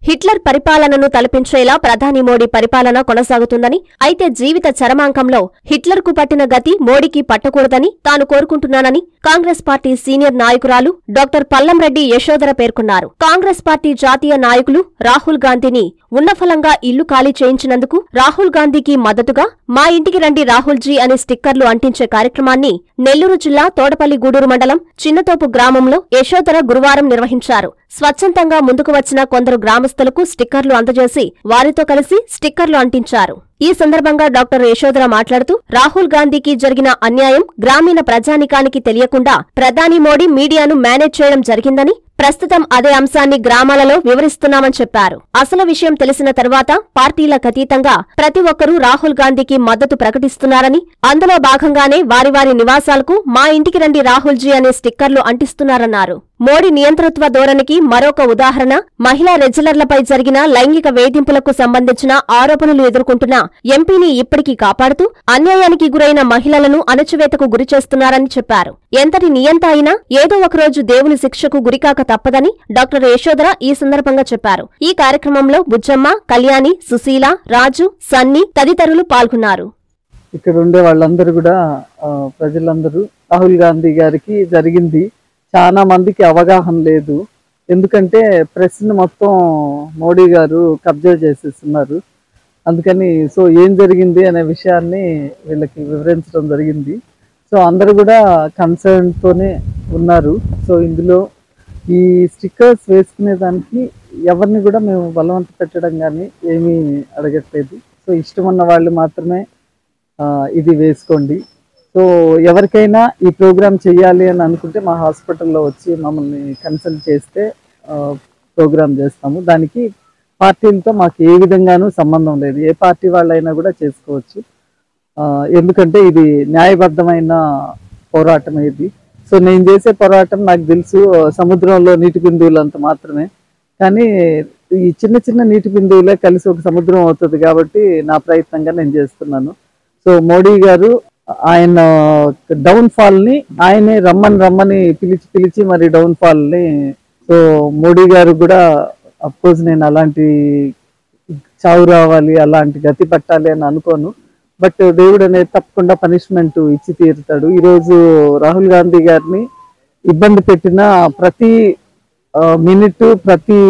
Hitler పరిపాలనను తలపించేలా ప్రధాని మోడీ పరిపాలన కొనసాగుతుందని అయితే జీవిత చరమాంకంలో హిట్లర్కు పట్టిన గతి మోడీకి పట్టకూడదని తాను కోరుకుంటున్నానని కాంగ్రెస్ పార్టీ సీనియర్ నాయకురాలు డాక్టర్ పల్లంరెడ్డి యశోధర పేర్కొన్నారు కాంగ్రెస్ పార్టీ జాతీయ నాయకులు రాహుల్ గాంధీని ఉన్నఫలంగా ఇల్లు ఖాళీ చేయించినందుకు రాహుల్ గాంధీకి మద్దతుగా మా ఇంటికి రండి రాహుల్జీ అనే స్టిక్కర్లు అంటించే కార్యక్రమాన్ని నెల్లూరు జిల్లా తోటపల్లి గూడూరు మండలం చిన్నతోపు గ్రామంలో యశోధర గురువారం నిర్వహించారు స్వచ్ఛందంగా ముందుకు వచ్చిన కొందరు గ్రామస్తులకు స్టిక్కర్లు అందజేసి వారితో కలిసి స్టిక్కర్లు అంటించారు ఈ సందర్భంగా డాక్టర్ యశోధర మాట్లాడుతూ రాహుల్ గాంధీకి జరిగిన అన్యాయం గ్రామీణ ప్రజానికానికి తెలియకుండా ప్రధాని మోడీ మీడియాను మేనేజ్ చేయడం జరిగిందని ప్రస్తుతం అదే అంశాన్ని గ్రామాలలో వివరిస్తున్నామని చెప్పారు అసలు విషయం తెలిసిన తర్వాత పార్టీలకు అతీతంగా ప్రతి ఒక్కరూ రాహుల్ గాంధీకి మద్దతు ప్రకటిస్తున్నారని అందులో భాగంగానే వారి వారి నివాసాలకు మా ఇంటికి రండి రాహుల్జీ అనే స్టిక్కర్లు అంటిస్తున్నారన్నారు మోడీ నియంతృత్వ ధోరణికి మరొక ఉదాహరణ మహిళా రెజ్లర్లపై జరిగిన లైంగిక వేధింపులకు సంబంధించిన ఆరోపణలు ఎదుర్కొంటున్న ఎంపీని ఇప్పటికీ కాపాడుతూ అన్యాయానికి గురైన మహిళలను అణచివేతకు గురిచేస్తున్నారని చెప్పారు ఎంతటి నియంత అయినా ఏదో ఒకరోజు దేవుని శిక్షకు గురికాక తప్పదని డాక్టర్ యశోధర ఈ సందర్భంగా చెప్పారు ఈ కార్యక్రమంలో బుజ్జమ్మ కళ్యాణి సుశీల రాజు సన్నీ తదితరులు పాల్గొన్నారు ఇక్కడ ఉండే వాళ్ళందరూ కూడా ఆ, ప్రజలందరూ రాహుల్ గాంధీ గారికి జరిగింది చాలా మందికి అవగాహన లేదు ఎందుకంటే ప్రెస్ని మొత్తం మోడీ గారు కబ్జా చేసేస్తున్నారు అందుకని సో ఏం జరిగింది అనే విషయాన్ని వీళ్ళకి వివరించడం జరిగింది సో అందరూ కూడా కన్సర్న్తోనే ఉన్నారు సో ఇందులో ఈ స్టిక్కర్స్ వేసుకునే దానికి ఎవరిని కూడా మేము బలవంత పెట్టడం కానీ ఏమీ అడగట్లేదు సో ఇష్టం ఉన్న వాళ్ళు మాత్రమే ఆ, ఇది వేసుకోండి సో ఎవరికైనా ఈ ప్రోగ్రామ్ చేయాలి అని అనుకుంటే మా హాస్పిటల్లో వచ్చి మమ్మల్ని కన్సల్ట్ చేస్తే ప్రోగ్రామ్ చేస్తాము దానికి పార్టీలతో మాకు ఏ విధంగానూ సంబంధం లేదు ఏ పార్టీ వాళ్ళైనా కూడా చేసుకోవచ్చు ఆ, ఎందుకంటే ఇది న్యాయబద్ధమైన పోరాటం ఇది సో నేను చేసే పోరాటం నాకు తెలుసు సముద్రంలో నీటి బిందువులు అంత మాత్రమే కానీ ఈ చిన్న చిన్న నీటి బిందువులే కలిసి ఒక సముద్రం అవుతుంది కాబట్టి నా ప్రయత్నంగా నేను చేస్తున్నాను సో మోడీ గారు ఆయన డౌన్ ఫాల్ ని ఆయనే రమ్మని రమ్మని పిలిచి పిలిచి మరి డౌన్ ఫాల్ ని సో మోడీ గారు కూడా అఫ్కోర్స్ నేను అలాంటి చావు రావాలి అలాంటి గతి పట్టాలి అని అనుకోను బట్ దేవుడు అనేది తప్పకుండా పనిష్మెంట్ ఇచ్చి తీరుతాడు ఈరోజు రాహుల్ గాంధీ గారిని ఇబ్బంది పెట్టిన ప్రతి మినిట్ ప్రతి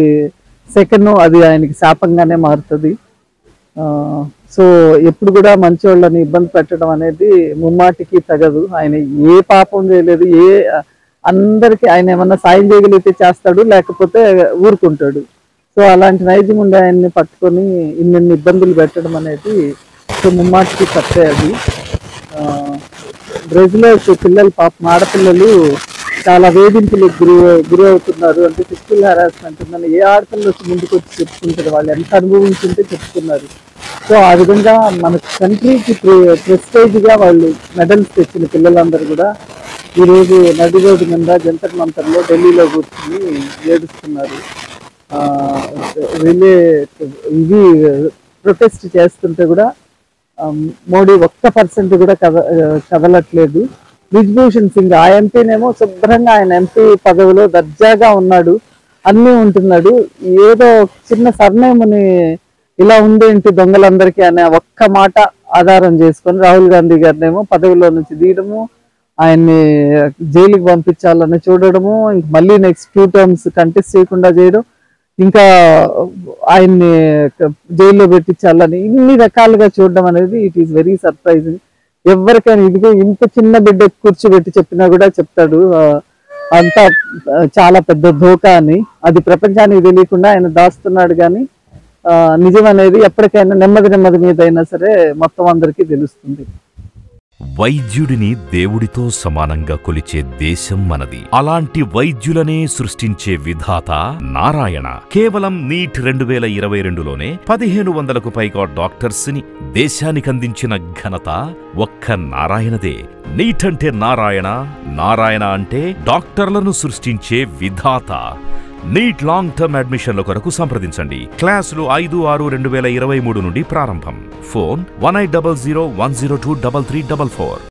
సెకండ్ అది ఆయనకి శాపంగానే మారుతుంది ఆ, సో ఎప్పుడు కూడా మంచోళ్ళని ఇబ్బంది పెట్టడం అనేది ముమ్మాటికి తగదు ఆయన ఏ పాపం చేయలేదు ఏ అందరికి ఆయన ఏమన్నా సాయం చేయగలిగితే చేస్తాడు లేకపోతే ఊరుకుంటాడు సో అలాంటి నైజం ఉండే ఆయన్ని పట్టుకొని ఇన్ని ఇబ్బందులు పెట్టడం అనేది సో ముమ్మాటికి తప్పే అది ఆ, బ్రెజిల్లో పిల్లలు పాపం ఆడపిల్లలు చాలా వేధింపులకు గురి గురి అవుతున్నారు అంటే ఫిజికల్ హెరాస్మెంట్ ఉందని ఏ ఆడపిల్లలు వచ్చి ముందుకు వచ్చి చెప్పుకుంటారు వాళ్ళు ఎంత అనుభవించుంటే చెప్తున్నారు సో ఆ విధంగా మన కంట్రీకి ప్రెస్టేజ్ గా వాళ్ళు మెడల్స్ తెచ్చిన పిల్లలందరూ కూడా ఈ రోజు నడి రోడ్డు మీద జంతర్ మంతర్లో ఢిల్లీలో కూర్చుని ఏడుస్తున్నారు ఆ, రిలే ఇది ప్రొటెస్ట్ చేస్తుంటే కూడా ఆ, మోడీ ఒక్క పర్సెంట్ కూడా కద కదలట్లేదు బ్రిజ్భూషణ్ సింగ్ ఆ ఎంపీనేమో శుభ్రంగా ఆయన ఎంపీ పదవిలో దర్జాగా ఉన్నాడు అన్నీ ఉంటున్నాడు ఏదో చిన్న సర్నేముని ఇలా ఉందేంటి దొంగలందరికీ అనే ఒక్క మాట ఆధారం చేసుకొని రాహుల్ గాంధీ గారినేమో పదవిలో నుంచి తీయడము ఆయన్ని జైలుకి పంపించాలని చూడడము ఇంక మళ్ళీ నెక్స్ట్ టూ టర్మ్స్ కంటెస్ట్ చేయకుండా చేయడం ఇంకా ఆయన్ని జైల్లో పెట్టించాలని ఇన్ని రకాలుగా చూడడం అనేది ఇట్ ఈస్ వెరీ సర్ప్రైజింగ్ ఎవరికైనా ఇదిగో ఇంత చిన్న బిడ్డ కూర్చోబెట్టి చెప్పినా కూడా చెప్తాడు ఆ, అంతా ఆ, చాలా పెద్ద ధోకా అని అది ప్రపంచానికి తెలియకుండా ఆయన దాస్తున్నాడు కానీ ఆ, నిజం అనేది ఎప్పటికైనా నెమ్మది నెమ్మది మీద అయినా సరే మొత్తం అందరికీ తెలుస్తుంది వైద్యుడిని దేవుడితో సమానంగా కొలిచే దేశం మనది అలాంటి వైద్యులనే సృష్టించే విధాత నారాయణ కేవలం నీట్ రెండు వేల ఇరవై రెండులోనే పదిహేను వందలకు పైగా డాక్టర్స్ ని దేశానికందించిన ఘనత ఒక్క నారాయణదే నీట్ అంటే నారాయణ నారాయణ అంటే డాక్టర్లను సృష్టించే విధాత నీట్ లాంగ్ టర్మ్ అడ్మిషన్ల కొరకు సంప్రదించండి క్లాసులు ఐదు ఆరు రెండు వేల ఇరవై మూడు నుండి ప్రారంభం phone one eight double zero one zero two double three double four